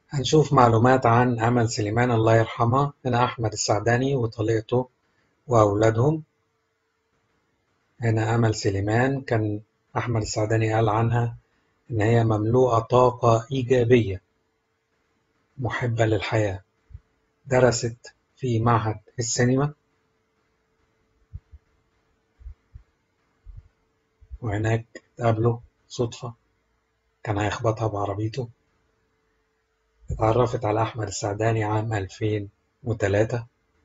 هنشوف معلومات عن أمل سليمان الله يرحمها هنا أحمد السعداني وطليقته وأولادهم هنا أمل سليمان كان أحمد السعداني قال عنها إن هي مملوءة طاقة إيجابية محبة للحياة درست في معهد السينما وهناك اتقابلوا صدفة كان هيخبطها بعربيته اتعرفت على أحمد السعداني عام ألفين وتلاتة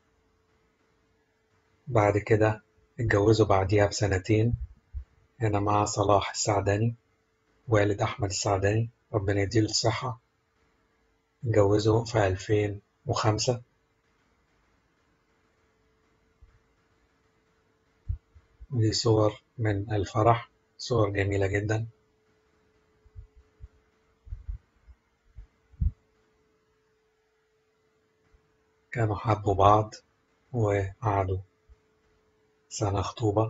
بعد كده اتجوزوا بعديها بسنتين هنا مع صلاح السعداني والد أحمد السعداني ربنا يديله الصحة اتجوزوا في ألفين وخمسة دي صور من الفرح صور جميلة جدا كانوا حبوا بعض وقعدوا سنة خطوبة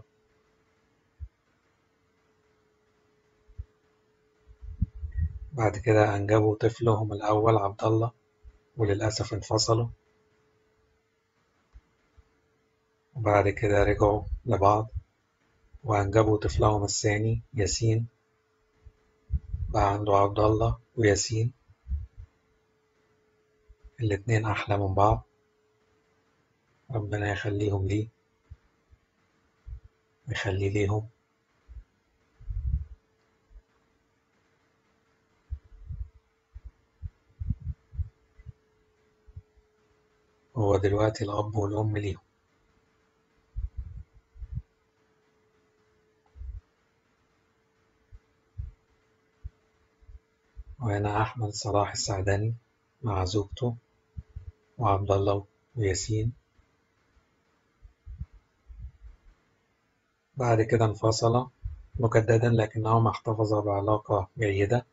بعد كده أنجبوا طفلهم الأول عبد الله وللأسف انفصلوا وبعد كده رجعوا لبعض وأنجبوا طفلهم الثاني ياسين بقى عنده عبد الله وياسين الاتنين أحلى من بعض ربنا يخليهم ليه ويخلي ليهم هو دلوقتي الأب والأم ليهم وهنا أحمد صلاح السعداني مع زوجته وعبد الله وياسين بعد كده انفصل مجددا لكنهما احتفظا بعلاقة جيدة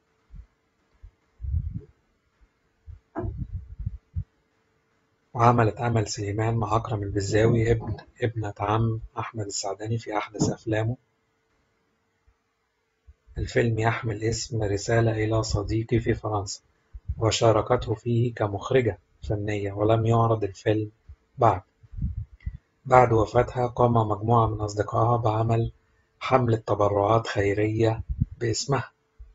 وعملت أمل سليمان مع أكرم البزاوي ابن ابنة عم أحمد السعداني في أحدث أفلامه الفيلم يحمل اسم رسالة إلى صديقي في فرنسا وشاركته فيه كمخرجة فنية ولم يعرض الفيلم بعد بعد وفاتها قام مجموعة من أصدقائها بعمل حملة تبرعات خيرية باسمها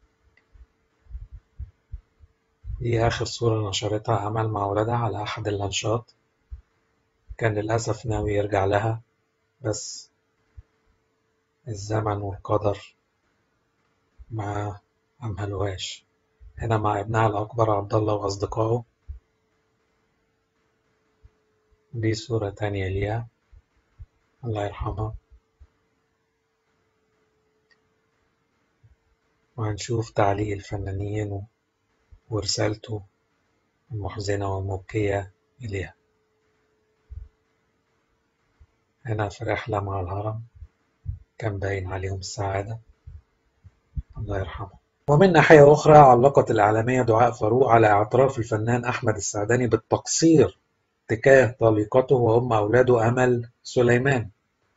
دي آخر صورة نشرتها أمل مع ولادها على أحد اللانشات كان للأسف ناوي يرجع لها بس الزمن والقدر ما أمهلوهاش هنا مع ابنها الأكبر عبد الله وأصدقائه دي صورة تانية ليها الله يرحمها وهنشوف تعليق الفنانين ورسالته المحزنة والمبكية إليها هنا في رحلة مع الهرم كان باين عليهم السعادة الله يرحمه ومن ناحية أخرى علقت الإعلامية دعاء فاروق على اعتراف الفنان أحمد السعداني بالتقصير تجاه طليقته وهم أولاده أمل سليمان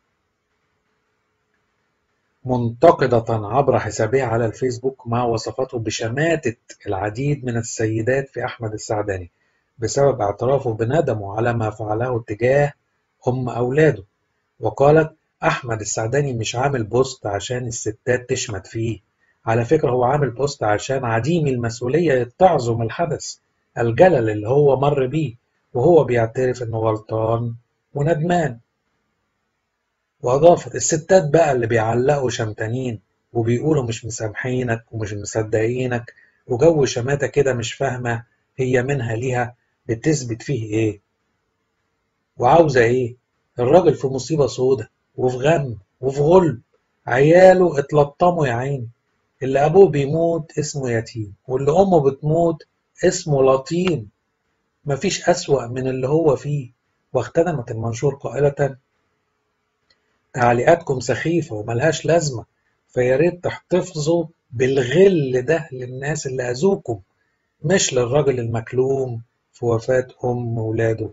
منتقدة عبر حسابها على الفيسبوك ما وصفته بشماتة العديد من السيدات في أحمد السعداني بسبب اعترافه بندمه على ما فعله تجاه أم أولاده وقالت أحمد السعداني مش عامل بوست عشان الستات تشمت فيه على فكرة هو عامل بوست عشان عديم المسؤولية يتعظم من الحدث الجلل اللي هو مر بيه وهو بيعترف إنه غلطان وندمان وأضافت الستات بقى اللي بيعلقوا شمتانين وبيقولوا مش مسامحينك ومش مصدقينك وجو شماتة كده مش فاهمة هي منها ليها بتثبت فيه إيه وعاوزة إيه الراجل في مصيبة سودة وفي غم وفي غلب عياله اتلطموا يا عيني اللي أبوه بيموت اسمه يتيم واللي أمه بتموت اسمه لطيم مفيش أسوأ من اللي هو فيه واختتمت المنشور قائلة تعليقاتكم سخيفة وملهاش لازمة فياريت تحتفظوا بالغل ده للناس اللي أذوكم مش للراجل المكلوم في وفاة أم ولاده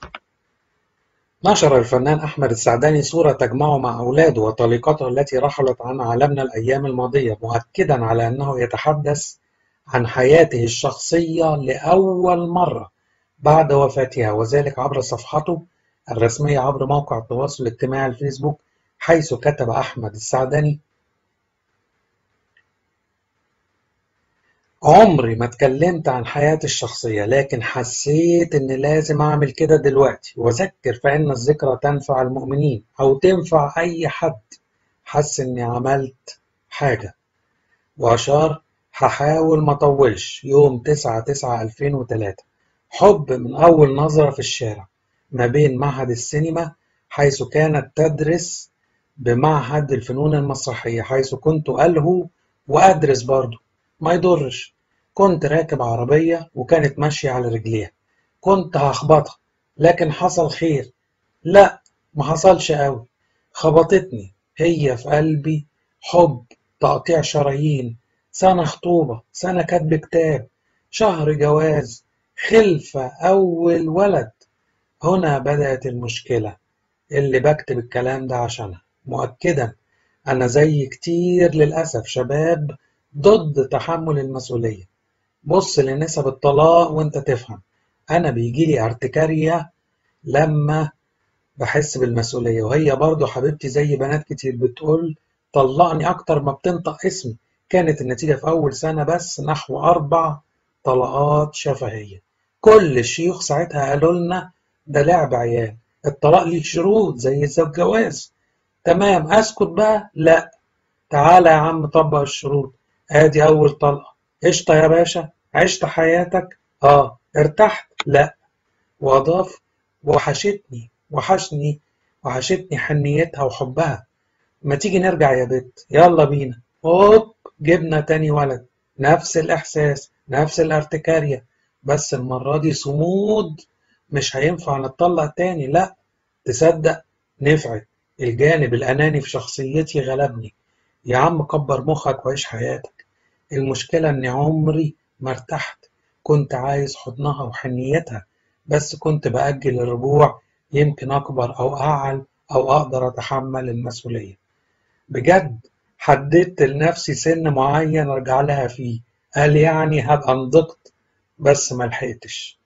نشر الفنان أحمد السعداني صورة تجمعه مع أولاده وطليقته التي رحلت عن عالمنا الأيام الماضية مؤكدا على أنه يتحدث عن حياته الشخصية لأول مرة بعد وفاتها وذلك عبر صفحته الرسمية عبر موقع التواصل الاجتماعي الفيسبوك حيث كتب أحمد السعدني عمري ما اتكلمت عن حياتي الشخصية لكن حسيت إن لازم أعمل كده دلوقتي وأذكر فإن الذكرى تنفع المؤمنين أو تنفع أي حد حس إني عملت حاجة وأشار هحاول ما أطولش يوم تسعة تسعة ألفين وتلاتة حب من أول نظرة في الشارع ما بين معهد السينما حيث كانت تدرس بمعهد الفنون المسرحية حيث كنت ألهو وأدرس برضه ما يضرش كنت راكب عربية وكانت ماشية على رجليها كنت هخبطها لكن حصل خير لا ما حصلش قوي خبطتني هي في قلبي حب تقطيع شرايين سنة خطوبة سنة كتب كتاب شهر جواز خلفة أول ولد هنا بدأت المشكلة اللي بكتب الكلام ده عشانها مؤكدا أنا زي كتير للأسف شباب ضد تحمل المسؤولية بص لنسب الطلاق وانت تفهم أنا بيجيلي ارتكارية لما بحس بالمسؤولية وهي برضو حبيبتي زي بنات كتير بتقول طلقني أكتر ما بتنطق اسمي كانت النتيجة في أول سنة بس نحو أربع طلقات شفهية كل الشيوخ ساعتها قالوا لنا ده لعب عيال الطلاق ليه شروط زي الجواز تمام اسكت بقى لا تعالى يا عم طبق الشروط ادي اول طلقه قشطه يا باشا عشت حياتك اه ارتحت لا واضاف وحشتني وحشني وحشتني حنيتها وحبها ما تيجي نرجع يا بت يلا بينا هوب جبنا تاني ولد نفس الاحساس نفس الارتكارية بس المرة دي صمود مش هينفع نتطلق تاني لا تصدق نفعت الجانب الأناني في شخصيتي غلبني يا عم كبر مخك وعيش حياتك المشكلة إني عمري ما ارتحت كنت عايز حضنها وحنيتها بس كنت بأجل الرجوع يمكن أكبر أو أعل أو أقدر أتحمل المسؤولية بجد حددت لنفسي سن معين أرجع لها فيه قال يعني هبقى نضجت بس ما لحقتش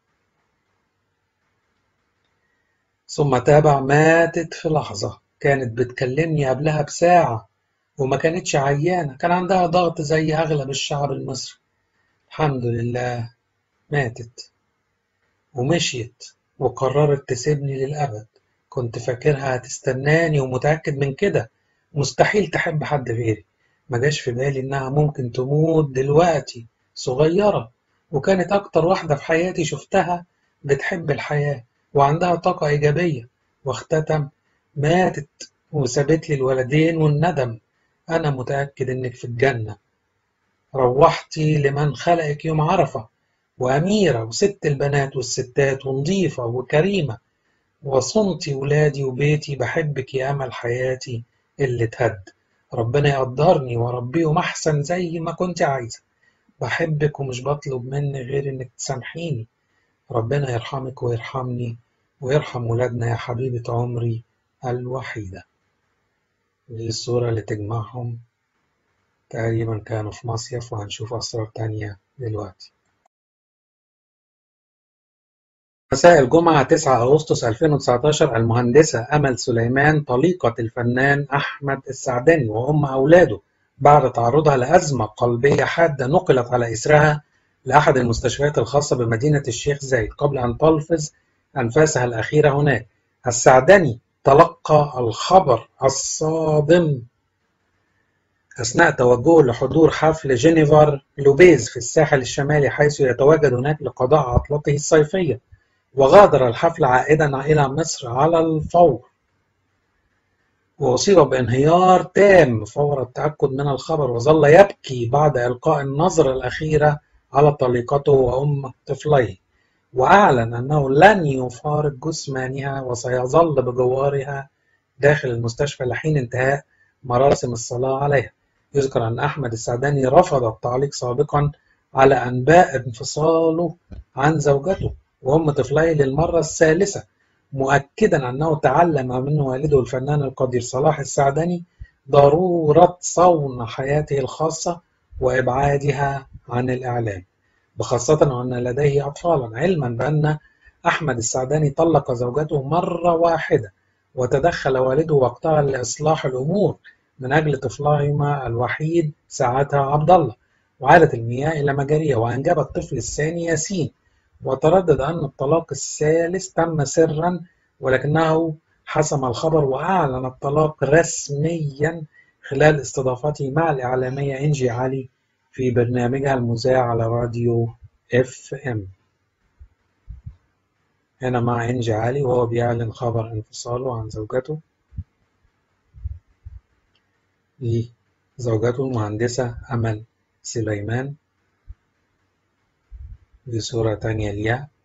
ثم تابع ماتت في لحظة كانت بتكلمني قبلها بساعة وما كانتش عيانة كان عندها ضغط زي أغلب الشعب المصري الحمد لله ماتت ومشيت وقررت تسيبني للأبد كنت فاكرها هتستناني ومتأكد من كده مستحيل تحب حد غيري ما جاش في بالي إنها ممكن تموت دلوقتي صغيرة وكانت أكتر واحدة في حياتي شفتها بتحب الحياة وعندها طاقة إيجابية واختتم ماتت وسابت لي الولدين والندم أنا متأكد إنك في الجنة روحتي لمن خلقك يوم عرفة وأميرة وست البنات والستات ونظيفة وكريمة وصنتي ولادي وبيتي بحبك يا أمل حياتي اللي تهد ربنا يقدرني وأربيهم أحسن زي ما كنت عايزة بحبك ومش بطلب مني غير إنك تسامحيني ربنا يرحمك ويرحمني ويرحم ولادنا يا حبيبة عمري الوحيدة دي الصورة اللي تجمعهم تقريبا كانوا في مصيف وهنشوف أسرار تانية دلوقتي مساء الجمعة 9 أغسطس 2019 المهندسة أمل سليمان طليقة الفنان أحمد السعداني وأم أولاده بعد تعرضها لأزمة قلبية حادة نقلت على إثرها لأحد المستشفيات الخاصة بمدينة الشيخ زايد قبل أن تلفظ أنفاسها الأخيرة هناك السعداني تلقى الخبر الصادم أثناء توجهه لحضور حفل جينيفر لوبيز في الساحل الشمالي حيث يتواجد هناك لقضاء عطلته الصيفية وغادر الحفل عائدا إلى مصر على الفور وأصيب بانهيار تام فور التأكد من الخبر وظل يبكي بعد إلقاء النظرة الأخيرة على طليقته وأم طفليه وأعلن أنه لن يفارق جثمانها وسيظل بجوارها داخل المستشفى لحين انتهاء مراسم الصلاة عليها يذكر أن أحمد السعداني رفض التعليق سابقا على أنباء انفصاله عن زوجته وأم طفليه للمرة الثالثة مؤكدا أنه تعلم من والده الفنان القدير صلاح السعداني ضرورة صون حياته الخاصة وإبعادها عن الإعلام بخاصة وأن لديه أطفالا علما بأن أحمد السعداني طلق زوجته مرة واحدة وتدخل والده وقتها لإصلاح الأمور من أجل طفلهما الوحيد ساعتها عبد الله وعادت المياه إلى مجاريها وأنجب الطفل الثاني ياسين وتردد أن الطلاق الثالث تم سرا ولكنه حسم الخبر وأعلن الطلاق رسميا خلال استضافته مع الإعلامية إنجي علي في برنامجها المذاع على راديو اف ام هنا مع إنجي علي وهو بيعلن خبر انفصاله عن زوجته زوجته المهندسة أمل سليمان دي صورة تانية ليها